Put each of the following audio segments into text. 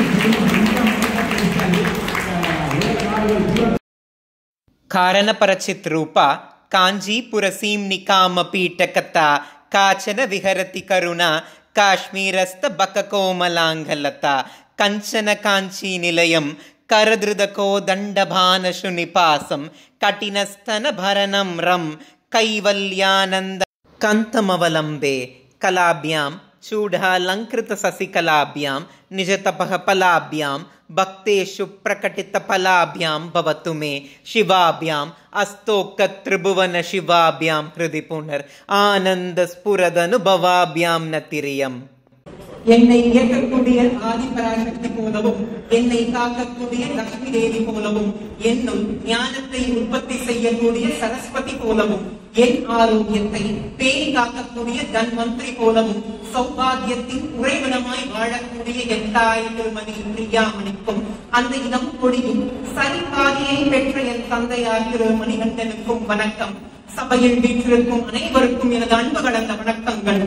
कारणपरचित् रूपा काञ्जीपुरसीम्निकामपीठकथा काचन विहरति करुणा काश्मीरस्थबककोमलाङ्गलता कञ्चन काञ्चीनिलयं करधृतकोदण्डभानशुनिपासं कठिनस्तनभरणं रं कैवल्यानन्द कन्तमवलम्बे कलाभ्यां चूडालङ्कृतससिकलाभ्यां निजतपः फलाभ्यां भक्तेषु प्रकटितफलाभ्यां भवतु मे शिवाभ्याम् अस्तोकत्रिभुवनशिवाभ्यां हृदि पुनर् आनन्दस्फुरदनुभवाभ्यां न तिर्यम् என்னை இயக்கக்கூடிய ஆதிபராசக்தி போலவும் என்னை காக்கக்கூடிய லட்சுமி தேவி போலவும் என்னும் ஞானத்தை உற்பத்தி செய்யக்கூடிய சரஸ்வதி போலவும் என் ஆரோக்கியத்தை பேணி காக்கக்கூடிய தன்வந்திரி போலவும் சௌபாகியத்தின் உறைவிடமாய் வாழக்கூடிய எட்டாய் திருமதி பிரியாமணிக்கும் அந்த இனம் கொடியும் சரிபாதியை பெற்ற என் தந்தையார் திரு மணிகண்டனுக்கும் வணக்கம் சபையில் வீற்றிருக்கும் அனைவருக்கும் எனது அன்பு கலந்த வணக்கங்கள்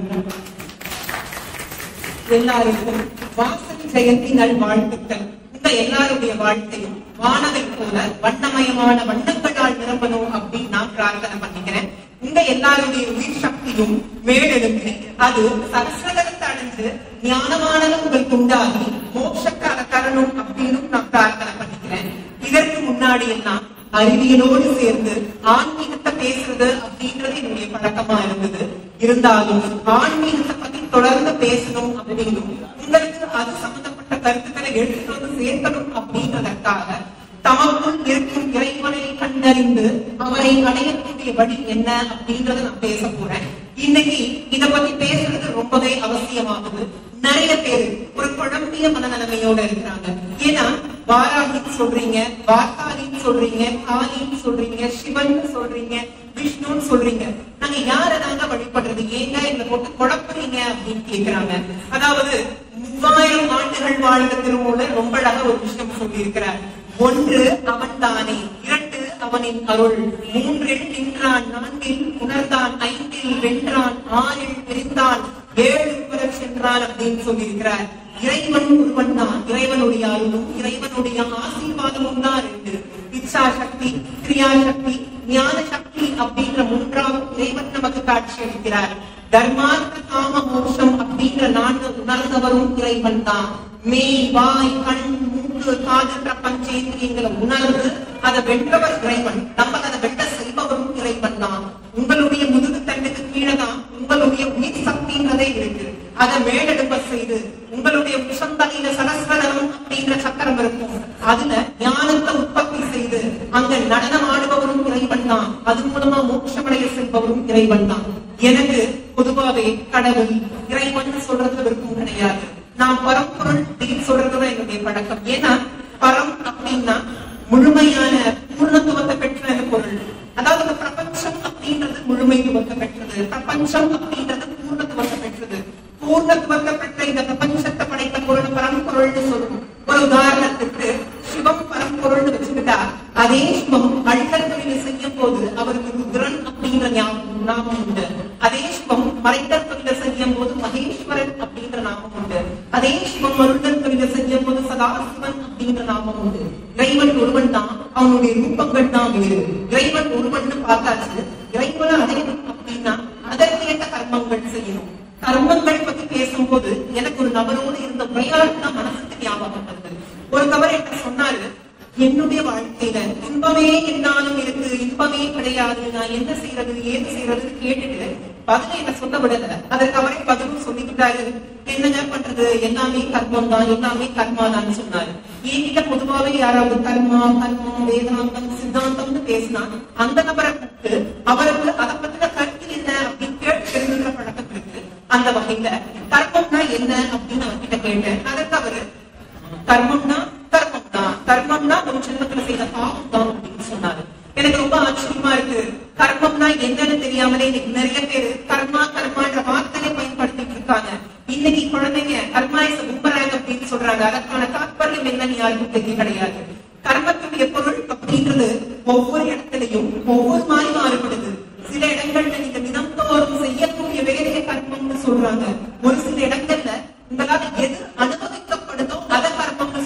எல்லாருக்கும் வாசகி ஜெயந்தி நல் வாழ்த்துக்கள் உங்க எல்லாருடைய வாழ்க்கையும் வானவை போல வண்ணமயமான வண்ணங்களால் நிரம்பணும் அப்படின்னு நான் பிரார்த்தனை பண்ணிக்கிறேன் உங்க எல்லாருடைய உயிர் சக்தியும் மேலெழுந்து அது சரஸ்வதத்தை அடைஞ்சு ஞானமானது உங்களுக்கு உண்டாகி மோட்சக்கார தரணும் அப்படின்னு நான் பிரார்த்தனை பண்ணிக்கிறேன் இதற்கு முன்னாடி எல்லாம் அறிவியலோடு சேர்ந்து ஆன்மீகத்தை பேசுறது அப்படின்றது என்னுடைய பழக்கமா இருந்தது இருந்தாலும் ஆன்மீகத்தை பத்தி தொடர்ந்து பேசணும் அப்படின்னும் உங்களுக்கு அது சம்பந்தப்பட்ட கருத்துக்களை எடுத்துட்டு வந்து சேர்க்கணும் அப்படின்றதற்காக தமக்குள் இருக்கும் இறைவனை கண்டறிந்து அவரை அடையக்கூடிய வழி என்ன அப்படின்றத நான் பேச போறேன் இன்னைக்கு இத பத்தி பேசுறது ரொம்பவே அவசியமாகுது நிறைய பேர் ஒரு குழம்பிய மனநிலைமையோட இருக்கிறாங்க ஏன்னா வாராகின்னு சொல்றீங்க வார்த்தாலின்னு சொல்றீங்க காளின்னு சொல்றீங்க சிவன் சொல்றீங்க விஷ்ணுன்னு சொல்றீங்க நாங்க யார தாங்க வழிபடுறது ஏங்க இந்த போட்டு குழப்பறீங்க அப்படின்னு கேக்குறாங்க அதாவது மூவாயிரம் ஆண்டுகள் வாழ்ந்த திருமூலர் ரொம்ப அழகா ஒரு விஷயம் சொல்லி இருக்கிறார் ஒன்று அவன் தானே இரண்டு அவனின் அருள் மூன்றில் நின்றான் நான்கில் உணர்ந்தான் ஐந்தில் வென்றான் ஆறில் பிரிந்தான் ஏழு பெறச் சென்றான் அப்படின்னு சொல்லியிருக்கிறார் இறைவன் ஒருவன் தான் இறைவனுடைய அருளும் இறைவனுடைய ஆசீர்வாதமும் தான் இருக்கு இச்சா சக்தி கிரியா சக்தி ஞான சக்தி அப்படின்ற மூன்றாவது இறைவன் நமக்கு காட்சி அளிக்கிறார் தர்மார்த்த காம மோட்சம் அப்படின்ற நான்கு உணர்ந்தவரும் இறைவன் தான் மெய் வாய் கண் மூக்கு காதுன்ற பஞ்சேந்திரியங்களை உணர்ந்து அதை வென்றவர் இறைவன் நம்ம அதை வென்ற செய்பவரும் இறைவன் தான் உங்களுடைய முதுகு தண்டுக்கு கீழே தான் உங்களுடைய உயிர் சக்தின்றதே இருக்கு அதை மேலெடுப்ப செய்து உங்களுடைய விஷந்தலையில சரஸ்வரம் அப்படின்ற சக்கரம் இருக்கும் அதுல ஞானத்தை உற்பத்தி செய்து அங்க நடனம் ஆடுபவரும் இறைவன் தான் அது மூலமா மோட்சமடைய செய்பவரும் இறைவன் தான் எனக்கு பொதுவாவே கடவுள் இறைவன் சொல்றதுல விருப்பம் கிடையாது நான் பரம்பொருள் அப்படின்னு சொல்றதுதான் என்னுடைய பழக்கம் ஏன்னா பரம் அப்படின்னா முழுமையான பூர்ணத்துவத்தை பெற்ற அந்த பொருள் அதாவது இந்த பிரபஞ்சம் அப்படின்றது முழுமைத்துவத்தை பெற்றது பிரபஞ்சம் அப்படின்றது பூர்ணத்துவத்தை பெற்றது பூர்ணத்துவத்தை பெற்ற இந்த பிரபஞ்சத்தை படைத்த பொருள் பரம்பொருள்னு சொல்றோம் ஒரு உதாரணத்துக்கு சிவம் பரம்பொருள்னு வச்சுக்கிட்டா அதே சிவம் அழுத்தல் தொழிலை செய்யும் போது அவருக்கு ருத்ரன் அப்படின்ற ஞாபகம் நாமம் உண்டு அதே சிவம் மறைத்தல் தொழிலை செய்யும் போது மகேஸ்வரன் அப்படின்ற நாமம் உண்டு அதே சிவம் அருள்தல் தொழிலை செய்யும் போது சதாசிவன் அப்படின்ற நாமம் உண்டு இறைவன் ஒருவன் தான் அவனுடைய ரூபங்கள் தான் வேறு இறைவன் ஒருவன் பார்த்தாச்சு இறைவனை அடையணும் அப்படின்னா அதற்கேற்ற கர்மங்கள் செய்யணும் கர்மங்கள் பத்தி பேசும்போது எனக்கு ஒரு நபரோடு இருந்த உரையாடல் தான் மனசுக்கு ஞாபகம் வருது ஒரு நபர் என்ன சொன்னாரு என்னுடைய வாழ்க்கையில இன்பமே என்னாலும் இருக்கு இன்பமே கிடையாது நான் என்ன செய்யறது ஏது செய்யறதுன்னு கேட்டுட்டு பதில என்ன சொல்ல விடல அதற்கு அவரே பதிலும் சொல்லிக்கிட்டாரு என்னங்க பண்றது எல்லாமே கர்மம் தான் எல்லாமே கர்மா தான் சொன்னாரு என்கிட்ட பொதுவாவே யாராவது கர்மா கர்மம் வேதாந்தம் சித்தாந்தம்னு பேசினா அந்த நபரை கூப்பிட்டு அவருக்கு அதை பத்தின கருத்து என்ன அப்படின்னு கேட்டு தெரிஞ்சுக்கிற பழக்கம் இருக்கு அந்த வகையில கர்மம்னா என்ன அப்படின்னு அவர்கிட்ட கேட்டேன் அதற்கு அவரு கர்மம்னா கர்மம் தான் கர்மம்னா ஒரு ஜென்மத்துல செய்த பாவம் தான் அப்படின்னு சொன்னாரு எனக்கு ரொம்ப ஆச்சரியமா இருக்கு கர்மம்னா என்னன்னு தெரியாமலே இன்னைக்கு நிறைய பேர் கர்மா கர்மான்ற வார்த்தையை பயன்படுத்திட்டு இருக்காங்க இன்னைக்கு குழந்தைங்க கர்மா இஸ் பூமராங் அப்படின்னு சொல்றாங்க அதற்கான தாற்பயம் என்னன்னு யாருக்கும் தெரிய கிடையாது கர்மத்துடைய பொருள் அப்படின்றது ஒவ்வொரு இடத்துலயும் ஒவ்வொரு மாதிரி மாறுபடுது சில இடங்கள்ல நீங்க தினந்தோறும் செய்யக்கூடிய வேலையை கர்மம்னு சொல்றாங்க ஒரு சில இடங்கள்ல உங்களால எது அனுபவிக்கப்படுதோ அத கர்மம்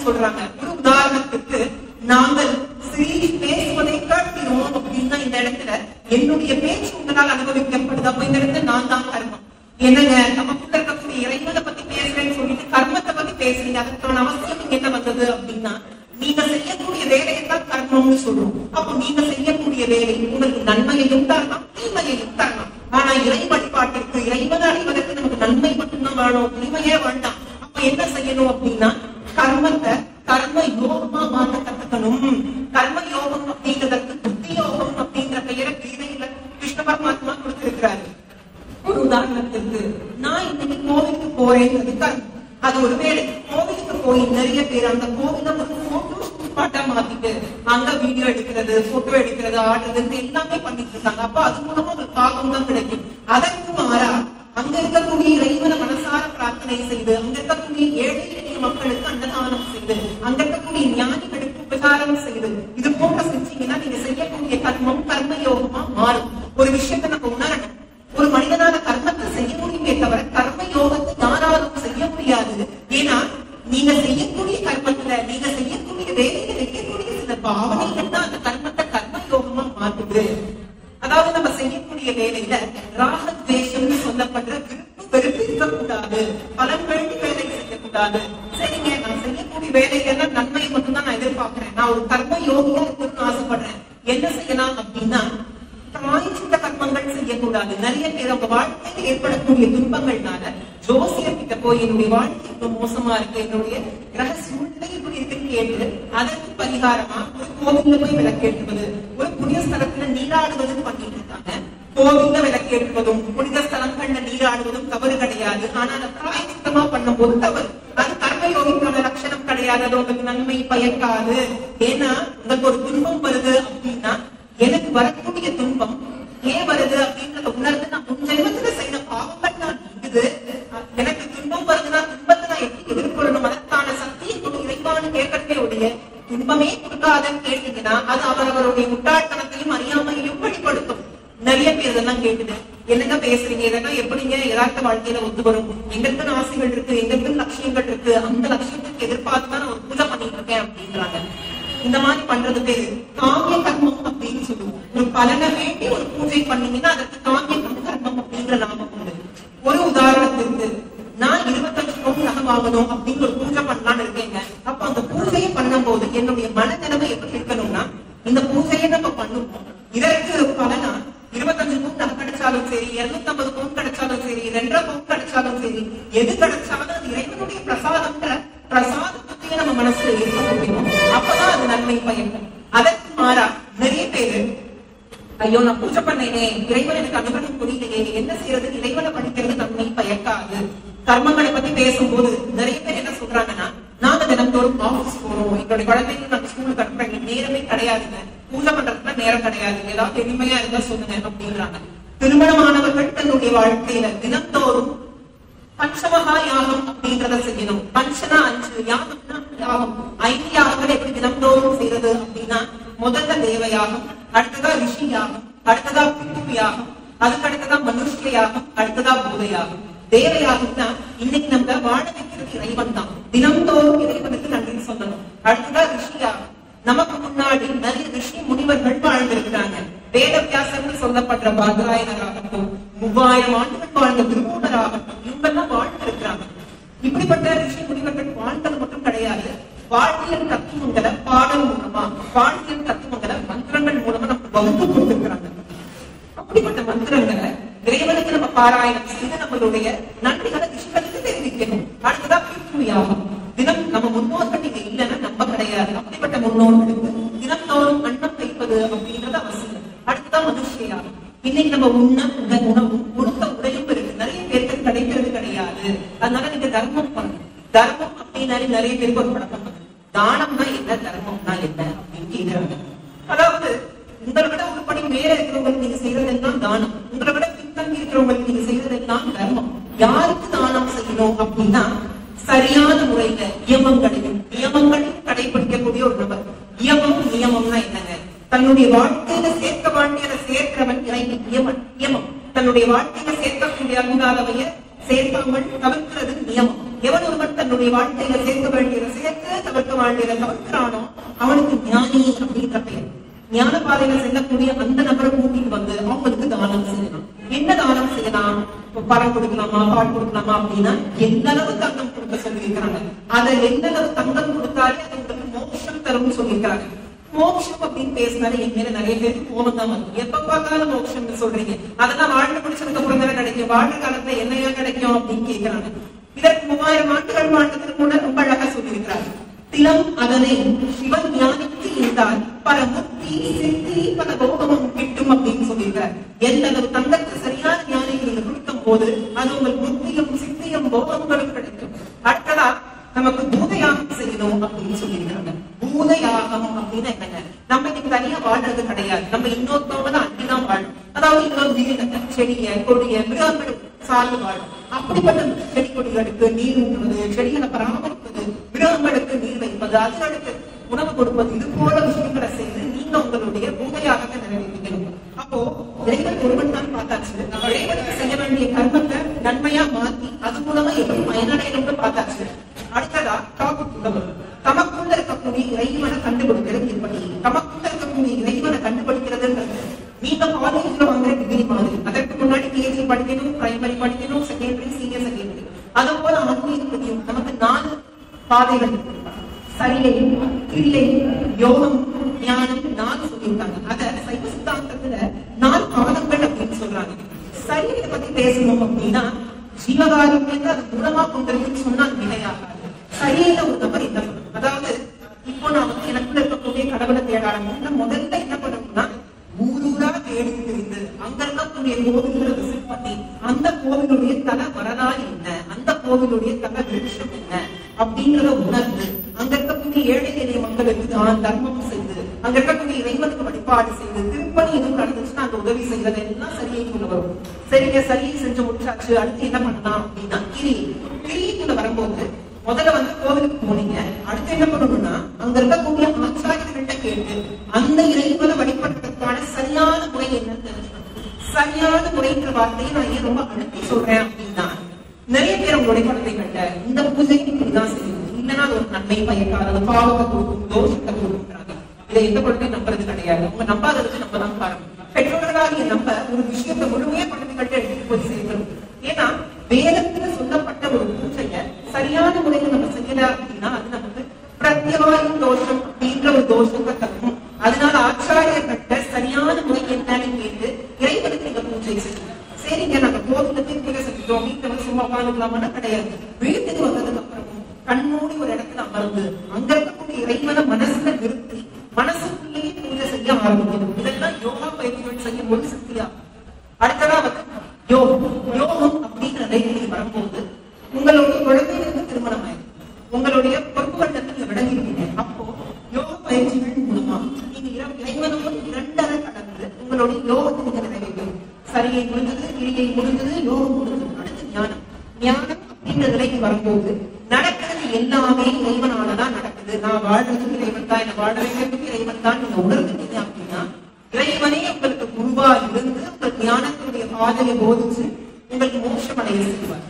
சொல்றாங்க ஒரு உதாரணத்துக்கு நாங்கள் சிரித்து பேசுவதை காட்டினோம் அப்படின்னா இந்த இடத்துல என்னுடைய பேச்சு உங்களால் அனுபவிக்கப்படுது அப்ப இந்த இடத்துல நான் தான் கர்மம் என்னங்க நமக்குள்ள இருக்கக்கூடிய இறைவனை பத்தி பேசுறேன்னு சொல்லிட்டு கர்மத்தை பத்தி பேசுறீங்க அதுக்கான அவசியம் என்ன வந்தது அப்படின்னா நீங்க செய்யக்கூடிய வேலையை தான் கர்மம்னு சொல்றோம் அப்போ நீங்க செய்யக்கூடிய வேலை உங்களுக்கு நன்மையையும் தரலாம் தீமையையும் தரலாம் ஆனா இறை வழிபாட்டிற்கு இறைவனை அடைவதற்கு நமக்கு நன்மை மட்டும்தான் வேணும் தீமையே வேண்டாம் அப்ப என்ன செய்யணும் அப்படின்னா கர்மத்தை கர்ம யோகமா மாத்த கத்துக்கணும் கர்ம யோகம் அப்படிங்கிறதுக்கு புத்தி யோகம் அப்படிங்கிற பெயரை கீதையில கிருஷ்ண பரமாத்மா கொடுத்திருக்கிறாரு ஒரு உதாரணத்துக்கு நான் இன்னைக்கு கோவிலுக்கு போறேங்கிறது கர்மம் அது ஒருவேளை கோவிலுக்கு போய் நிறைய பேர் அந்த கோவில ஒரு போட்டோ பாட்டா மாத்திட்டு அங்க வீடியோ எடுக்கிறது போட்டோ எடுக்கிறது ஆடுறது எல்லாமே பண்ணிட்டு இருக்காங்க அப்ப அது மூலமா ஒரு பாகம் தான் கிடைக்கும் அதற்கு மாறா அங்க இருக்கக்கூடிய இறைவனை மனசார பிரார்த்தனை செய்து அங்க இருக்கக்கூடிய ஏழை எளிய மக்களுக்கு அன்னதானம் செய்து அங்க இருக்கக்கூடிய ஞானிகளுக்கு உபகாரம் செய்து இது போன்ற செஞ்சீங்கன்னா நீங்க செய்யக்கூடிய கர்மம் கர்ம யோகமா மாறும் ஒரு விஷயத்தை நம்ம உணரணும் ஒரு மனிதனால கர்மத்தை செய்ய முடியுமே தவிர கர்ம யோகத்தை யாராலும் செய்ய முடியாது ஏன்னா நீங்க செய்யக்கூடிய கர்மத்துல நீங்க செய்யக்கூடிய வேலையில வைக்கக்கூடிய சில பாவனைகள் தான் அந்த கர்மத்தை கர்ம யோகமா மாத்துது அதாவது நம்ம செய்யக்கூடிய வேலையில ராகத்வேஷம்னு சொல்லப்படுற விருப்பு வெறுப்பு இருக்கக்கூடாது பலன் வேண்டி வேலை செய்யக்கூடாது சரிங்க நான் செய்யக்கூடிய வேலைகள்லாம் நன்மையை மட்டும்தான் நான் எதிர்பார்க்கிறேன் நான் ஒரு கர்ம யோகியா இருக்கணும்னு ஆசைப்படுறேன் என்ன செய்யலாம் அப்படின்னா பிராயச்சித்த கர்மங்கள் செய்யக்கூடாது நிறைய பேர் அவங்க வாழ்க்கையில் ஏற்படக்கூடிய துன்பங்கள்னால ஜோசியர் கிட்ட போய் என்னுடைய வாழ்க்கை இவ்வளவு மோசமா இருக்கு என்னுடைய கிரக சூழ்நிலை இப்படி இருக்குன்னு கேட்டு அதற்கு பரிகாரமா ஒரு கோவில்ல போய் விளக்கேற்றுவது ஒரு புனித ஸ்தலத்துல நீராடுவதும் பண்ணிட்டு இருக்காங்க கோவில்ல விளக்கேற்றுவதும் புனித ஸ்தலங்கள்ல நீராடுவதும் தவறு கிடையாது ஆனா அதை பிராயச்சித்தமா பண்ணும்போது தவறு அது கர்மயோகிக்கான லட்சணம் கிடையாது அது உங்களுக்கு நன்மை பயக்காது ஏன்னா உங்களுக்கு ஒரு துன்பம் வருது அப்படின்னா எனக்கு வரக்கூடிய துன்பம் ஏன் வருது அப்படின்றத உணர்ந்து நான் முன் ஜென்மத்துல செய்த பாவங்கள் நான் நீங்குது எனக்கு துன்பம் வருதுன்னா துன்பத்தை நான் எப்படி எதிர்கொள்ளணும் அதற்கான சக்தியை கொண்டு இறைவான்னு கேட்கறதே உடைய துன்பமே கொடுக்காதன்னு கேட்டீங்கன்னா அது அவரவருடைய முட்டாள்தனத்தையும் அறியாமையையும் வெளிப்படுத்தும் நிறைய பேர் இதெல்லாம் கேக்குது என்னங்க பேசுறீங்க இதெல்லாம் எப்படிங்க யதார்த்த வாழ்க்கையில ஒத்து வரும் எங்களுக்கு ஆசைகள் இருக்கு எங்களுக்கு லட்சியங்கள் இருக்கு அந்த லட்சியத்துக்கு எதிர்பார்த்து தான் நான் ஒரு பூஜை பண்ணிட்டு இருக்கேன் அப்படின்றாங்க இந்த மாதிரி பண்றது பேரு காமிய கர்மம் அப்படின்னு சொல்லுவோம் ஒரு பலனை வேண்டி ஒரு பூஜை பண்ணீங்கன்னா அதற்கு காமிய கர்மம் அப்படிங்கிற நாமம் உண்டு ஒரு உதாரணத்திற்கு நான் இருபத்தஞ்சு பவுன் நகை வாங்கணும் அப்படின்னு ஒரு பூஜை பண்ணலாம்னு இருக்கேங்க அப்ப அந்த பூஜையை பண்ணும்போது என்னுடைய மனநிலைமை எப்படி இருக்கணும்னா இந்த பூஜையை நம்ம பண்ணுவோம் இதற்கு பலனா இருபத்தஞ்சு பவுன் நகை கிடைச்சாலும் சரி இருநூத்தி ஐம்பது பவுன் கிடைச்சாலும் சரி ரெண்டரை பவுன் கிடைச்சாலும் சரி எது கிடைச்சாலும் அது இறைவனுடைய பிரசாதம்ன்ற பிரசாதத்தை நம்ம மனசுல ஏற்பட முடியும் அப்பதான் அது நன்மை பயக்கும் அதற்கு மாறா நிறைய பேரு ஐயோ நான் பூஜை பண்ணேனே இறைவன் எனக்கு அனுகிரகம் புரியலையே என்ன செய்யறது இறைவனை படிக்கிறது நன்மை பயக்காது கர்மங்களை பத்தி பேசும்போது நிறைய பேர் என்ன சொல்றாங்கன்னா நாங்க தினந்தோறும் ஆபீஸ் போறோம் எங்களுடைய குழந்தைங்க நாங்க ஸ்கூலுக்கு அனுப்புறோம் எங்களுக்கு நேரமே கிடையாதுங்க பூஜை பண்றதுக்குலாம் நேரம் கிடையாது ஏதாவது எளிமையா இருந்தா சொல்லுங்க அப்படின்றாங்க திருமணமானவர்கள் தன்னுடைய வாழ்க்கையில தினந்தோறும் பஞ்சமகா யாகம் அப்படின்றத செய்யணும் பஞ்சனா அஞ்சு யாகம்னா யாகம் ஐந்து யாகங்கள் எப்படி தினம்தோறும் செய்யறது அப்படின்னா முதல்ல தேவ யாகம் அடுத்ததா ரிஷி யாகம் அடுத்ததா பித்து யாகம் அதுக்கு அடுத்ததா மனுஷ்ய யாகம் அடுத்ததா பூத யாகம் தேவ யாகம்னா இன்னைக்கு நம்ம வாழ வைக்கிறது இறைவன் தான் தினம்தோறும் இறைவனுக்கு நன்றி சொல்லணும் அடுத்ததா ரிஷி யாகம் நமக்கு முன்னாடி நிறைய ரிஷி முனிவர்கள் வாழ்ந்திருக்கிறாங்க வேதவியாசர்கள் சொல்லப்படுற பாதராயனராகட்டும் மூவாயிரம் ஆண்டுகள் வாழ்ந்த திருமூலராகட்டும் இவங்கெல்லாம் வாழ்ந்திருக்கிறாங்க இப்படிப்பட்ட ரிஷி முனிவர்கள் வாழ்ந்தது மட்டும் கிடையாது வாழ்வியல் தத்துவங்களை பாடல் மூலமா வாழ்வியல் தத்துவங்களை மந்திரங்கள் மூலமா நமக்கு வகுத்து கொடுத்திருக்கிறாங்க அப்படிப்பட்ட மந்திரங்களை இறைவனுக்கு நம்ம பாராயணம் செய்து நம்மளுடைய நன்றிகளை ரிஷிகளுக்கு தெரிவிக்கணும் அடுத்ததா பித்ரு யாகம் தினம் நம்ம முன்னோர்கள் நீங்க இல்லைன்னா நம்ம கிடையாது அப்படிப்பட்ட முன்னோர்களுக்கு தினந்தோறும் அன்னம் வைப்பது அப்படின்றது அவசியம் அடுத்ததான் மனுஷியாகும் இன்னைக்கு நம்ம உண்ண உண உணவும் உடுத்த உடையும் இருக்கு நிறைய பேருக்கு கிடைக்கிறது கிடையாது அதனால நீங்க தர்மம் பண்ணணும் தர்மம் அப்படின்னாலே நிறைய பேருக்கு ஒரு பழக்கம் இருக்கு. தானம்னா என்ன தர்மம்னா என்ன அப்படின்னு கேக்குறாங்க அதாவது உங்களை விட ஒரு படி மேல இருக்கிறவங்களுக்கு நீங்க செய்யறதெல்லாம் தானம் உங்களை விட பின்தங்கி இருக்கிறவங்களுக்கு நீங்க செய்யறதெல்லாம் தர்மம் யாருக்கு தானம் செய்யணும் அப்படின்னா சரியான முறையில நியமங்களையும் நியமங்களையும் கடைபிடிக்கக்கூடிய ஒரு நபர் நியமம் நியமம்னா என்னங்க தன்னுடைய வாழ்க்கையில சேர்க்க வேண்டியதை சேர்க்கிறவன் இறைவன் நியமன் நியமம் தன்னுடைய வாழ்க்கையில சேர்க்கக்கூடிய அல்லாதவைய சேர்க்காமல் தவிர்க்கிறது நியமம் எவன் ஒருவன் தன்னுடைய வாழ்க்கையில சேர்க்க வேண்டியதை சேர்த்து தவிர்க்க வாழ்க்கையில தவிர்க்கிறானோ அவனுக்கு ஞானி அப்படின்ற பெயர் ஞான பாதையில செல்லக்கூடிய அந்த நபரை கூட்டிட்டு வந்து அவங்களுக்கு தானம் செய்யலாம் என்ன தானம் செய்யலாம் இப்ப பழம் கொடுக்கலாமா பால் கொடுக்கலாமா அப்படின்னா எந்த அளவு தங்கம் கொடுக்க சொல்லியிருக்கிறாங்க அதை எந்த அளவு தங்கம் கொடுத்தாலே அது உங்களுக்கு மோட்சம் தரும்னு சொல்லியிருக்கிறாங்க மோட்சம் அப்படின்னு பேசினாலே என் மேல நிறைய பேருக்கு கோபம் தான் வரும் எப்ப பார்த்தாலும் மோட்சம்னு சொல்றீங்க அதெல்லாம் வாழ்ந்து முடிச்சதுக்கு அப்புறம் தானே கிடைக்கும் வாழ்ற காலத்துல என்னையா கிடைக்கும் அப்படின்னு கேட்கிறாங்க இதற்கு மூவாயிரம் ஆண்டுகள் வாழ்ந்ததற்கு முன்னர் ரொம்ப அழகா சொல்லியிருக்கிறாங்க திலம் அதனை சிவன் ஞானிக்கு இருந்தால் பல முக்தி சித்தி பல போகமும் கிட்டும் அப்படின்னு சொல்லியிருக்கார் எந்த அளவு தங்கத்தை சரியான ஞானிகள் கொடுக்கும் போது அது உங்கள் புத்தியும் சித்தியும் போகங்களும் கிடைக்கும் அடுத்ததா நமக்கு பூதயாகம் செய்யணும் அப்படின்னு சொல்லியிருக்காங்க பூதயாகம் அப்படின்னு என்னங்க நம்ம இன்னைக்கு தனியா வாழ்றது கிடையாது நம்ம இன்னொருத்தவங்க தான் அன்னிதான் வாழும் அதாவது இன்னொரு உயிரினத்தை செடிய கொடிய மிருகங்கள் சார்ந்து வாழும் அப்படிப்பட்ட செடி கொடிகளுக்கு நீர் ஊற்றுவது செடிகளை பராமரிப்பது மிருகங்களுக்கு நீர் வைப்பது அதுகளுக்கு உணவு கொடுப்பது இது போல விஷயங்களை செய்து நீங்க உங்களுடைய பூதையாக நிறைவேற்றிக்கணும் அப்போ இறைவன் ஒருவன் தான் பார்த்தாச்சு இறைவனுக்கு செய்ய வேண்டிய கர்மத்தை நன்மையா மாத்தி அது மூலமா எப்படி பயனடையணும்னு பார்த்தாச்சு அடுத்ததா டாபிக் தமக்குள்ள இருக்கக்கூடிய இறைவனை கண்டுபிடிக்கிறது எப்படி தமக்குள்ள இருக்கக்கூடிய இறைவனை கண்டுபிடிக்கிறதுன்றது நீங்க காலேஜ்ல வாங்குற டிகிரி மாதிரி அதற்கு முன்னாடி கேஜி படிக்கணும் பிரைமரி படிக்கணும் செகண்டரி சீனியர் செகண்டரி அது போல ஆன்மீகத்தையும் நமக்கு நாலு பாதைகள் சரியை கிரியை யோகம் ஞானம் நாலு சொல்லியிருக்காங்க அத சைவ சித்தாந்தத்துல நாலு பாதங்கள் அப்படின்னு சொல்றாங்க சரியை பத்தி பேசணும் அப்படின்னா ஜீவகாரம் வந்து அது மூலமா கொண்டிருக்குன்னு சொன்னா நிலையாகாது சரியில ஒரு நபர் என்ன பண்ணணும் அதாவது இப்போ நான் வந்து எனக்குள்ள இருக்கக்கூடிய கடவுளை தேட ஆரம்பிச்சேன் முதல்ல என்ன பண்ணணும்னா ஊரூரா தேடி தெரிந்து அங்க இருக்கக்கூடிய கோவில்களை விசிட் பண்ணி அந்த கோவிலுடைய தல வரலாறு என்ன அந்த கோவிலுடைய தல விருட்சம் என்ன அப்படிங்கிறத உணர்ந்து அங்க இருக்கக்கூடிய ஏழை எளிய மக்களுக்கு தான் தர்மம் செய்து அங்க இருக்கக்கூடிய இறைவனுக்கு வழிபாடு செய்து திருப்பணி எதுவும் நடந்துச்சுன்னா அந்த உதவி செய்வது எல்லாம் சரியாக வரும் சரிங்க சரியை செஞ்சு முடிச்சாச்சு அடுத்து என்ன பண்ணலாம் அப்படின்னா கிரி கிரிக்குள்ள வரும்போது முதல்ல வந்து கோவிலுக்கு போனீங்க அடுத்து என்ன பண்ணணும்னா அங்க இருக்கக்கூடிய ஆச்சாரியர்கள்ட்ட கேட்டு அந்த இறைவனை வழிபடுறதுக்கான சரியான முறை என்னன்னு தெரிஞ்சுக்கணும் சரியான முறைன்ற வார்த்தையை நான் ஏன் ரொம்ப அழுத்தி சொல்றேன் அப்படின்னா நிறைய பேர் உங்களுடைய குழந்தைகள்ட்ட இந்த பூஜைக்கு இப்படிதான் செய்யணும் இல்லைன்னா அது ஒரு நன்மை பயக்காது பாவத்தை கொடுக்கும் தோஷத்தை கொடுக்குறாங்க இதை எந்த குழந்தையும் நம்புறது கிடையாது அவங்க நம்பாததுக்கு நம்ம தான் காரணம் பெற்றோர்களாகிய நம்ம ஒரு விஷயத்தை முழுமையா குழந்தைகள்ட்ட எடுத்துட்டு போய் சேர்க்கணும் ஏன்னா வேதத்துல சொல்லப்பட்ட ஒரு பூஜைய சரியான முறையில் நம்ம செய்யல அப்படின்னா அது நமக்கு பிரத்யவாயு தோஷம் அப்படின்ற ஒரு தோஷத்தை தரும் அதனால ஆச்சாரியர்கிட்ட சரியான முறை என்னன்னு கேட்டு இறைவனுக்கு நீங்க பூஜை செய்யணும் சரிங்க நாங்க கோவிலுக்கு போய் பூஜை செஞ்சுட்டோம் வீட்டுல வந்து சும்மா உட்காந்துக்கலாமான்னா கிடையாது வீட்டுக்கு வந்ததுக்கு அப்புறமும் கண்மூடி ஒரு இடத்துல அமர்ந்து அங்க இருக்கக்கூடிய இறைவனை மனசுல நிறுத்தி மனசுக்குள்ளேயே பூஜை செய்ய ஆரம்பிக்கணும் இதெல்லாம் யோகா பயிற்சிகள் செய்யும் போது சக்தியா அடுத்ததா வந்து யோகம் யோகம் அப்படிங்கிற நிலைக்கு வரும்போது உங்களுடைய குழந்தைகளுக்கு திருமணம் ஆயிடும் உங்களுடைய பொறுப்புகள்ல நீங்க விளங்கிருக்கீங்க அப்போ யோக பயிற்சிகள் மூலமா நீங்க இறை- இறைவனோடு இரண்டரை கடந்து உங்களுடைய யோகத்தை நீங்க நிறைவேற்றணும் சரியை முடிஞ்சது கிரியை முடிஞ்சது யோகம் முடிஞ்சது அடுத்து ஞானம் ஞானம் அப்படின்ற நிலைக்கு வரும்போது நடக்கிறது எல்லாமே இறைவனாலதான் நடக்குது நான் வாழ்றதுக்கு இறைவன் தான் என்ன வாழ வைக்கிறதுக்கு இறைவன் தான் நீங்க உணர்ந்துட்டீங்க அப்படின்னா இறைவனே உங்களுக்கு குருவா இருந்து உங்கள் ஞானத்தினுடைய பாதையை போதிச்சு உங்களுக்கு மோட்சம் அடைய செய்வார்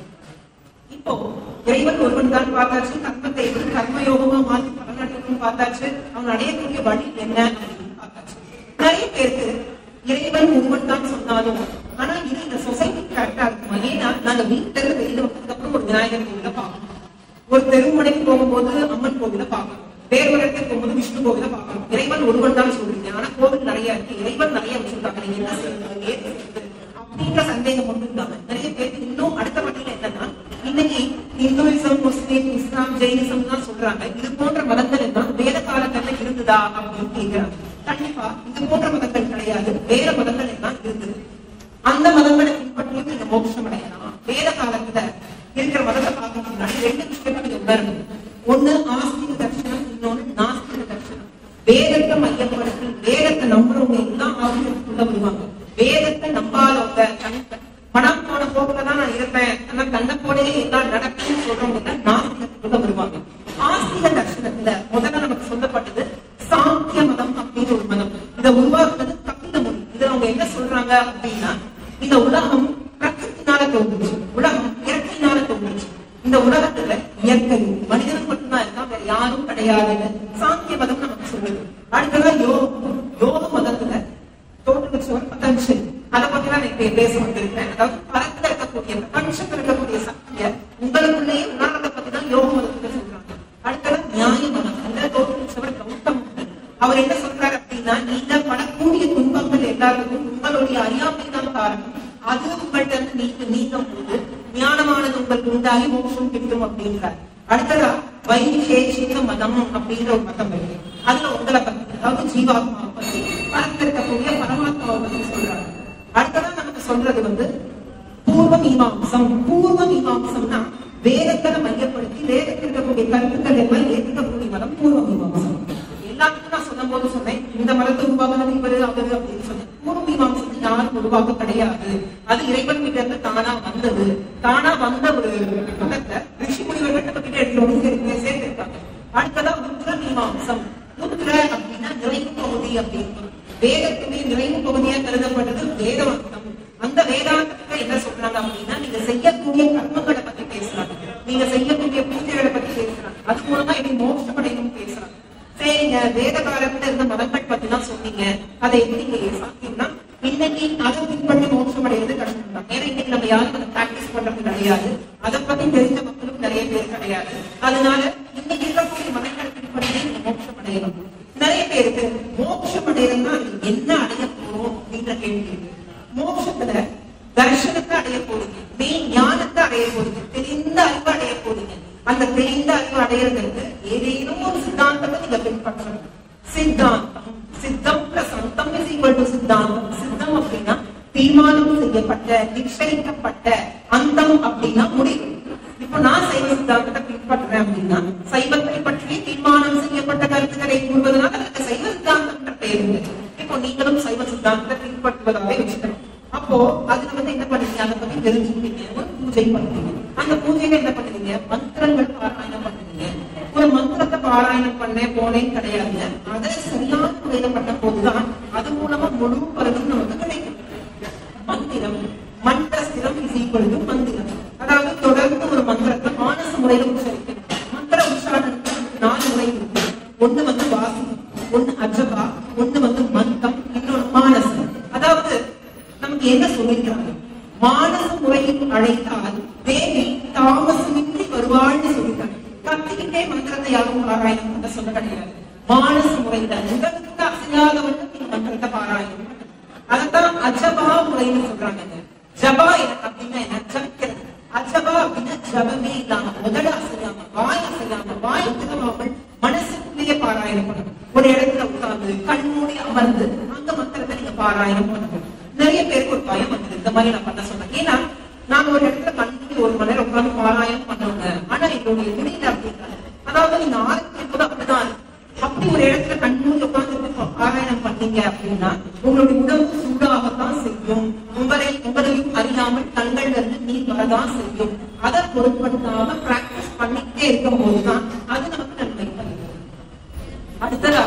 இப்போ இறைவன் ஒருவன் தான் பார்த்தாச்சு கர்மத்தை எப்படி கர்மயோகமா மாற்றி பலனடையணும் பார்த்தாச்சு அவன் அடையக்கூடிய வழி என்ன அப்படின்னு பார்த்தாச்சு நிறைய பேருக்கு இறைவன் ஒருவன் தான் சொன்னாலும் ஆனா இது இந்த சொசைட்டி கரெக்டா இருக்குமா ஏன்னா நாங்க வீட்டுல இருந்து வெளியில வந்ததுக்கு அப்புறம் ஒரு விநாயகர் கோவில பார்க்கணும் ஒரு தெருமுனைக்கு போகும்போது அம்மன் கோவில பார்க்கணும் வேறு ஒரு இடத்துக்கு போகும்போது விஷ்ணு கோவில பார்க்கணும் இறைவன் ஒருவன் தான் சொல்றீங்க ஆனா கோவில் நிறைய இருக்கு இறைவன் நிறைய வச்சிருக்காங்க நீங்க என்ன செய்யறது ஏது செய்யறது அப்படின்ற சந்தேகம் ஒண்ணு இல்லாம நிறைய பேருக்கு இன்னும் அடுத்த வகையில என்னன்னா இன்னைக்கு இந்துவிசம் முஸ்லீம் இஸ்லாம் ஜெயினிசம் தான் சொல்றாங்க இது போன்ற மதங்கள் எல்லாம் வேத காலத்துல இருந்ததா அப்படின்னு கேட்கிறாங்க கண்டிப்பா இது போன்ற மதங்கள் கிடையாது வேற மதங்கள் எல்லாம் இருந்தது அந்த மதங்களை பின்பற்றி நீங்க மோட்சம் அடையலாம் வேத காலத்துல இருக்கிற மதத்தை பார்க்க முன்னாடி ரெண்டு விஷயத்தை நீங்க உணரணும் ஒண்ணு ஆஸ்திக தர்ஷனம் இன்னொன்னு நாஸ்திக தர்ஷனம் வேதத்தை மையப்படுத்தி வேதத்தை நம்புறவங்க எல்லாம் ஆசிரியத்துக்குள்ள வருவாங்க வேதத்தை நம்பாதவங்க தன் பணம் போன போக்குல தான் நான் இருப்பேன் ஆனா தன்னை போலவே எல்லாம் நடக்கும்னு சொல்றவங்க தான் நாஸ்திகத்துக்குள்ள வருவாங்க ஆஸ்திக தர்ஷனத்துல முதல்ல நமக்கு சொல்லப்பட்டது சாங்கிய மதம் அப்படின்னு ஒரு மதம் இதை உருவாக்குனது கபில முனி இதுல அவங்க என்ன சொல்றாங்க அப்படின்னா இந்த உலகம் பிரகிருத்தினால தோன்றுச்சு உலகம் இயற்கையினால தோன்றுச்சு இந்த உலகத்துல இயற்கை மனிதனுக்கு மட்டும்தான் இருக்கான் வேற யாரும் கிடையாதுன்னு சாங்கிய மதம் நமக்கு சொல்லுது அடுத்ததா யோக யோக மதத்துல டோட்டல் சுவர் பொட்டன்ஷியல் அதை பத்தி தான் நான் இப்ப பேச வந்திருக்கேன் அதாவது பரத்துல இருக்கக்கூடிய பிரபஞ்சத்துல இருக்கக்கூடிய சக்திய உங்களுக்குள்ளேயே உணர்றதை பத்தி தான் யோக மதத்துல சொல்றாங்க அடுத்தது நியாய மதம் அந்த டோட்டல் சுவர் கௌதம் புத்தர். அவர் என்ன சொல்றாரு அப்படின்னா நீங்க படக்கூடிய துன்பங்கள் எல்லாத்துக்கும் உங்களுடைய அறியாமை தான் காரணம் அது உங்கள்ட்ட இருந்து நீங்க நீங்கும் போது ஞானமானது உங்களுக்கு உண்டாகி மோட்சம் கிட்டும் அப்படின்றார் அடுத்ததா வைசேஷிக மதம் அப்படின்ற ஒரு மதம் இருக்கு அதுல உங்களை பத்தி அதாவது ஜீவாத்மாவை பத்தி பரத்திருக்கக்கூடிய பரமாத்மாவை பத்தி சொல்றாங்க அடுத்ததா நமக்கு சொல்றது வந்து பூர்வ மீமாம்சம் பூர்வ மீமாம்சம்னா வேதத்தை மையப்படுத்தி வேதத்தில் இருக்கக்கூடிய கருத்துக்கள் எல்லாம் ஏற்றுக்கக்கூடிய மதம் பூர்வ மீமாம்சம் எல்லாத்துக்கும் நான் சொல்லும் போது சொன்னேன் இந்த மதத்தை உருவாக்குனது இவரு அவரு அப்படின்னு சொன்னேன் பூர்வ மீமாம்சத்தை யாரும் உருவாக்க கிடையாது அது இறைவன் கிட்ட இருந்து தானா வந்தது தானா வந்த ஒரு மதத்தை ரிஷி முனிவர்கள் நம்ம கிட்ட எடுத்து வந்து சேர்த்து சேர்த்திருக்காங்க அடுத்ததா உத்திர மீமாம்சம் உத்திர அப்படின்னா நிறைவு பகுதி அப்படின்னு வேதத்துமே நிறைவு பகுதியா கருதப்பட்டது வேதாந்தம் அந்த வேதாந்தத்துல என்ன சொல்றாங்க அப்படின்னா நீங்க செய்யக்கூடிய கர்மங்களை பத்தி பேசுறாங்க நீங்க செய்யக்கூடிய பூஜைகளை பத்தி பேசுறாங்க அது மூலமா எப்படி மோட்சம் அடையணும் பேசுறாங்க சரிங்க வேத காலத்துல இருந்த மதங்கள் பத்தி தான் சொன்னீங்க அதை எப்படி நீங்க சாத்தியம்னா இன்னைக்கு அதை பின்பற்றி மோட்சம் அடைகிறது கஷ்டம் தான் ஏன்னா இன்னைக்கு நம்ம யாரும் அதை பிராக்டிஸ் பண்றது கிடையாது அதை பத்தி தெரிஞ்ச மக்களும் நிறைய பேர் கிடையாது அதனால இன்னைக்கு இருக்கக்கூடிய மதங்களை பின்பற்றி நீங்க மோட்சம் அடையணும் நிறைய பேருக்கு மோட்சம் அடையணும்னா அது என்ன அடைய போறோம் அப்படின்ற கேள்வி இருக்கு மோட்சத்துல தர்ஷனத்தை அடைய போறீங்க மெய் ஞானத்தை அடைய போறீங்க தெரிந்த அறிவு அடைய போறீங்க அந்த தெரிந்த அறிவு அடையிறதுக்கு ஏதேனும் ஒரு சித்தாந்தத்தை நீங்க பின்பற்றணும் சித்தாந்தம் சித்தம் பிளஸ் அந்தம் இஸ் ஈக்குவல் டு சித்தாந்தம் சித்தம் அப்படின்னா தீர்மானம் செய்யப்பட்ட நிச்சயிக்கப்பட்ட அந்தம் அப்படின்னா முடிவு இப்போ நான் சைவ சித்தாந்தத்தை பின்பற்றுறேன் அப்படின்னா சைவத்தை பற்றி தீர்மானம் செய்யப்பட்ட கருத்துக்களை கூறுவதனால அதுக்கு சைவ சித்தாந்தம் பெயர் உண்டு. இப்போ நீங்களும் சைவ சித்தாந்தத்தை பின்பற்றுவதாவே வச்சுக்கணும் அப்போ அதுல வந்து என்ன பண்ணுவீங்க அதை பத்தி தெரிஞ்சுக்கிட்டீங்க ஒரு பூஜை பண்ணுவீங்க அந்த பூஜையில என்ன பண்ணுவீங்க மந்திரங்கள் பாராயணம் பண்ணுவீங்க ஒரு மந்திரத்தை பாராயணம் பண்ண போனேன் கிடையாது அதை சரியான முறையில பண்ண போதுதான் அது மூலமா முழு பலனும் நமக்கு கிடைக்கும் மந்திரம் மண்டஸ்திரம் இஸ் ஈக்குவல் டு மந்திரம் அதாவது தொடர்ந்து ஒரு மந்திரத்தை மானச முறையில உச்சரிக்கணும் மந்திர உச்சாரணத்துக்கு நாலு முறை இருக்கு ஒண்ணு வந்து வாசி ஒண்ணு அஜபா ஒண்ணு வந்து மந்தம் இன்னொன்னு மானசம் அதாவது நமக்கு என்ன சொல்லியிருக்கிறாங்க மானச முறையில் அழைத்தால் தேவி தாமசமின்றி வருவாள்னு சொல்லிட்டாங்க கத்திக்கிட்டே மந்திரத்தை யாரும் பாராயணம் பண்ண சொல்ல கிடையாது மானச முறையில உடலுக்கு அசையாதவன் மந்திரத்தை பாராயணம் பண்ணணும். அதைத்தான் அஜபா முறைன்னு சொல்றாங்க ஜபா என்ன- அப்படின்னா என்ன ஜபிக்கிறது அஜபா அப்படின்னா ஜபமே இல்லாம முதல்ல அசையாம வாய் அசையாம வாய் திறமாமல் மனசுக்குள்ளேயே பாராயணம் பண்ணணும் ஒரு இடத்துல உட்கார்ந்து கண் மூடி அமர்ந்து அந்த மந்திரத்தை நீங்க பாராயணம் பண்ணணும் நிறைய பேருக்கு ஒரு பயம் வந்தது இந்த மாதிரி நான் பண்ண சொன்னேன் ஏன்னா நாங்க ஒரு இடத்துல கண் மூடி ஒரு மணி நேரம் உட்கார்ந்து பாராயணம் பண்ணவங்க ஆனா எங்களுடைய முடியல அப்படின்னா அதாவது நீங்க ஆரம்பிக்கும் போது அப்படிதான் இருக்கு. அப்படி ஒரு இடத்துல கண்ணூர் உட்கார்ந்து பாராயணம் பண்ணீங்க அப்படின்னா உங்களுடைய உடம்பு சூடாகத்தான் செய்யும் உங்களை உங்களையும் அறியாமல் கண்கள்ல இருந்து நீர் வரதான் செய்யும் அதை பொருட்படுத்தாம பிராக்டிஸ் பண்ணிக்கிட்டே இருக்கும் போதுதான் அது நமக்கு நன்மை தரும். அடுத்ததா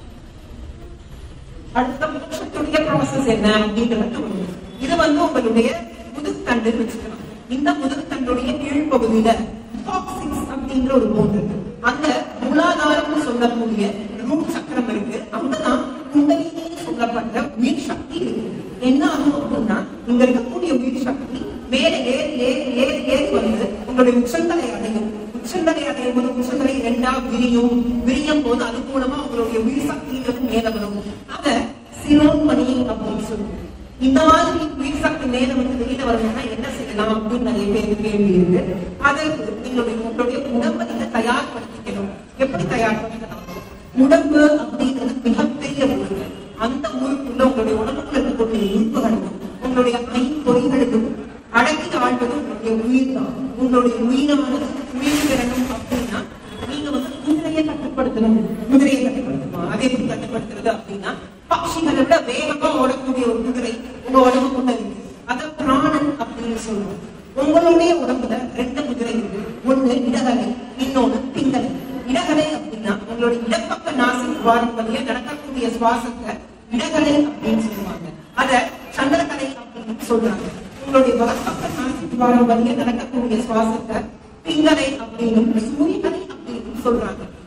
அடுத்த மோட்சத்துடைய ப்ராசஸ் என்ன அப்படின்றது ஒண்ணு. இது வந்து உங்களுடைய முதுகுத்தண்டு வச்சுக்கலாம் இந்த முதுகுத்தண்டுடைய கீழ்ப்பகுதியில காக்சிக்ஸ் அப்படின்ற ஒரு போன் இருக்கு அந்த மூலாதாரம்னு சொல்லக்கூடிய ரூட் சக்கரம் இருக்கு அங்கதான் குண்டலினின்னு சொல்லப்பட்ட உயிர் சக்தி இருக்கு என்ன ஆகும் அப்படின்னா இங்க இருக்கக்கூடிய உயிர் சக்தி மேல ஏறி ஏறி ஏறி ஏறி வந்து உங்களுடைய உச்சந்தலை அடையும் உச்சந்தலை அடையும் போது உச்சந்தலை இரண்டா விரியும் விரியும் போது அது மூலமா உங்களுடைய உயிர் சக்தின்றது மேல வரும் அத சிரோன்மணி அப்படின்னு சொல்லுவோம் இந்த மாதிரி உயிர் சக்தி மேல வந்து வெளியில வரணும்னா என்ன செய்யலாம் அப்படின்னு நிறைய பேருக்கு கேள்வி இருக்கு அதற்கு நீங்களுடைய உங்களுடைய உடம்பை நீங்க தயார்படுத்திக்கணும் எப்படி தயார்படுத்தலாம் உடம்பு அப்படிங்கிறது மிகப்பெரிய உறுப்பு அந்த உறுப்புள்ள உங்களுடைய உடம்புக்குள்ள இருக்கக்கூடிய உறுப்புகளுக்கும் உங்களுடைய ஐம்பொறிகளுக்கும் அடக்கி ஆழ்வது உங்களுடைய உயிர் தான் உங்களுடைய உயிரானது உயிர் பெறணும் அப்படின்னா நீங்க வந்து குதிரையை கட்டுப்படுத்தணும் குதிரையை கட்டுப்படுத்தணுமா அதை எப்படி கட்டுப்படுத்துறது அப்படின்னா பட்சிகளை விட வேகமா ஓடக்கூடிய ஒரு குதிரை உங்க உடம்புக்குள்ள இருக்கு அத பிராணன் அப்படின்னு சொல்லுவோம் உங்களுடைய உடம்புல ரெண்டு குதிரை இருக்கு ஒண்ணு இடகலை இன்னொன்னு பிங்கலை இடகலை அப்படின்னா உங்களுடைய இடப்பக்க நாசி துவாரம் வழியா நடக்கக்கூடிய சுவாசத்தை இடகலை அப்படின்னு சொல்லுவாங்க அத சந்திரகலை அப்படின்னு சொல்றாங்க உங்களுடைய வலப்பக்க நாசி துவாரம் வழியா நடக்கக்கூடிய சுவாசத்தை பிங்கலை அப்படின்னு சூரியகலை அப்படின்னு சொல்றாங்க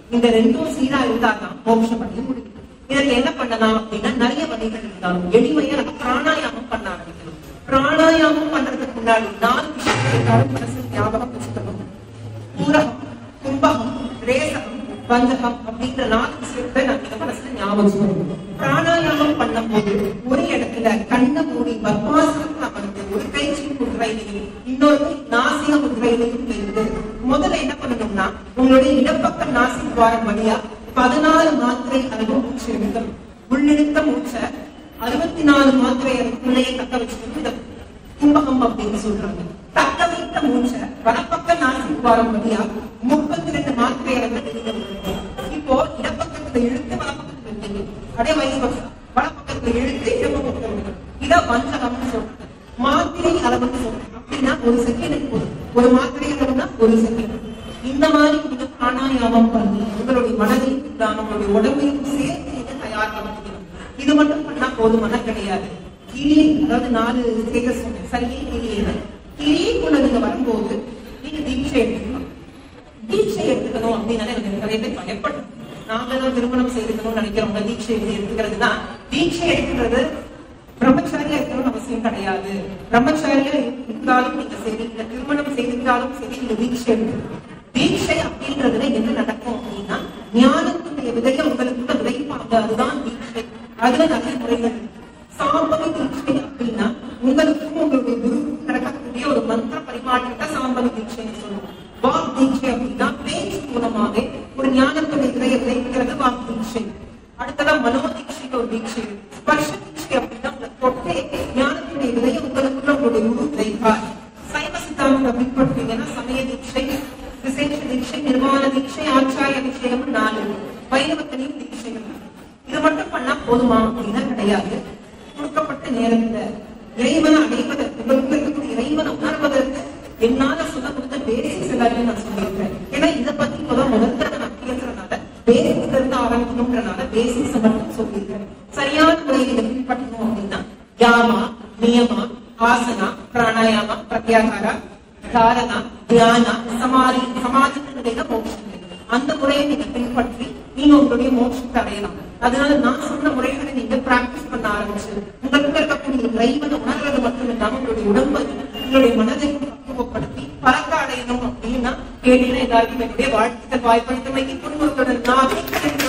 இந்த ரெண்டும் சீரா இருந்தாதான் மோட்சம் பண்ணி முடியும் இதற்கு என்ன பண்ணலாம் அப்படின்னா நிறைய வகைகள் இருந்தாலும் எளிமையா நம்ம பிராணாயாமம் பண்ண ஆரம்பிக்கணும் பிராணாயாமம் பண்றதுக்கு முன்னாடி நாலு விஷயத்தை எல்லாரும் மனசு ஞாபகம் வச்சுக்கணும் பூரகம் கும்பகம் ரேசகம் பஞ்சகம் அப்படிங்கிற நாலு விஷயத்தை நம்ம இந்த மனசுல ஞாபகம் வச்சுக்கணும் பிராணாயாமம் பண்ணும்போது ஒரு இடத்துல கண்ணை மூடி பத்மாசனம் அமர்ந்து ஒரு கை சின் முதிரையிலையும் இன்னொரு கை நாசிக முதிரையிலையும் இருந்து முதல்ல என்ன பண்ணணும்னா உங்களுடைய இடப்பக்க நாசி துவாரம் வழியா பதினாறு மாத்திரை அளவு மூச்சு எடுக்கணும் உள்ளிழுத்த மூச்சை அறுபத்தி நாலு மாத்திரை அளவுக்குள்ளேயே தக்க வச்சுக்கணும் இதை கும்பகம் அப்படின்னு சொல்றாங்க தக்க வைத்த மூச்சை வலப்பக்க நாசி துவாரம் வழியா முப்பத்தி ரெண்டு மாத்திரை அளவு வெளியில விடணும். இப்போ இடப்பக்கத்துல இழுத்து வலப்பக்கத்துல விட்டீங்க அதே வயசு வலப்பக்கத்துல இழுத்து இடப்பக்கத்துல விடணும் இத வஞ்சகம்னு சொல்றாங்க மாத்திரை அளவுன்னு சொல்றாங்க அப்படின்னா ஒரு செகண்ட் போதும் ஒரு மாத்திரை அளவுனா ஒரு செகண்ட் இந்த மாதிரி நீங்க பிராணாயாமம் பண்ணி உங்களுடைய மனதையும் நம்மளுடைய உடம்பையும் சேர்த்து நீங்க தயார் பண்ணிக்கணும் இது மட்டும் பண்ணா போதுமான கிடையாது கிளி அதாவது நாலு ஸ்டேட்டஸ் சொன்னேன் சரியே கிளியே கிளிக்குள்ள நீங்க வரும்போது நீங்க தீட்சை எடுத்துக்கணும் தீட்சை எடுத்துக்கணும் அப்படின்னாலே எனக்கு நிறைய பேர் பயப்படும் நாங்க தான் திருமணம் செய்துக்கணும்னு நினைக்கிறவங்க தீட்சை எப்படி எடுத்துக்கிறதுனா தீட்சை எடுத்துக்கிறது பிரம்மச்சாரியா இருக்கணும்னு அவசியம் கிடையாது பிரம்மச்சாரியா இருந்தாலும் நீங்க சரி இல்ல திருமணம் செய்திருந்தாலும் சரி நீங்க தீட்சை எடுத்துக்கணும் தீட்சை அப்படின்றதுல என்ன நடக்கும் அப்படின்னா ஞானத்துடைய விதையை உங்களுக்குள்ள விதைப்பாங்க அதுதான் தீட்சை அதுல நிறைய முறைகள் இருக்கு. சாம்பவி தீட்சை அப்படின்னா உங்களுக்கும் உங்களுடைய குருவுக்கும் நடக்கக்கூடிய ஒரு மந்திர பரிமாற்றத்தை சாம்பவி தீட்சைன்னு சொல்லுவோம் வாக் தீட்சை அப்படின்னா பேச்சு மூலமாக ஒரு ஞானத்துடைய விதையை விதைக்கிறது வாக் தீட்சை அடுத்ததா மனோ தீட்சைக்கு ஒரு தீட்சை ஸ்பர்ஷ தீட்சை அப்படின்னா உங்களை தொட்டே ஞானத்துடைய விதையை உங்களுக்குள்ள உங்களுடைய குரு விதைப்பார் சைவ சித்தாந்தத்தை பின்பற்றுவீங்கன்னா சமய தீட்சை விசேஷ தீட்சை நிர்வாண தீட்சை ஆச்சாரிய தீட்சைகள் நாலு வைணவத்திலையும் தீட்சைகள் இருக்கு. இது மட்டும் பண்ணா போதுமா அப்படின்னா கிடையாது கொடுக்கப்பட்ட நேரத்துல இறைவனை அடைவதற்கு உங்களுக்கு இருக்கக்கூடிய இறைவனை உணர்வதற்கு என்னால சொல்ல முடிஞ்ச பேசிக்ஸ் எல்லாத்தையும் நான் சொல்லியிருக்கேன் ஏன்னா இதை பத்தி இப்பதான் முதல் தடவை நான் பேசுறதுனால பேசிக்ஸ்ல இருந்து ஆரம்பிக்கணும்ன்றனால பேசிக்ஸ் மட்டும் சொல்லியிருக்கேன் சரியான முறையில் இதை பின்பற்றணும் அப்படின்னா யாமா நியமா ஆசனா பிராணாயாமா பிரத்யாகாரா தாரணா தியானா சமாதி சமாதியினுடைய மோட்சம் அந்த முறையை நீங்க பின்பற்றி நீங்க உங்களுடைய மோட்சத்தை அடையலாம் அதனால நான் சொன்ன முறைகளை நீங்க பிராக்டிஸ் பண்ண ஆரம்பிச்சு உங்களுக்கு இருக்கக்கூடிய இறைவனை உணர்றது மட்டும் இல்லாம உங்களுடைய உடம்பை உங்களுடைய மனதையும் பக்குவப்படுத்தி பறக்க அடையணும் அப்படின்னா கேட்டீங்கன்னா எல்லாருக்கும் என்னுடைய வாழ்த்துக்கள் வாய்ப்பளித்தமைக்கு குடும்பத்துடன் நான்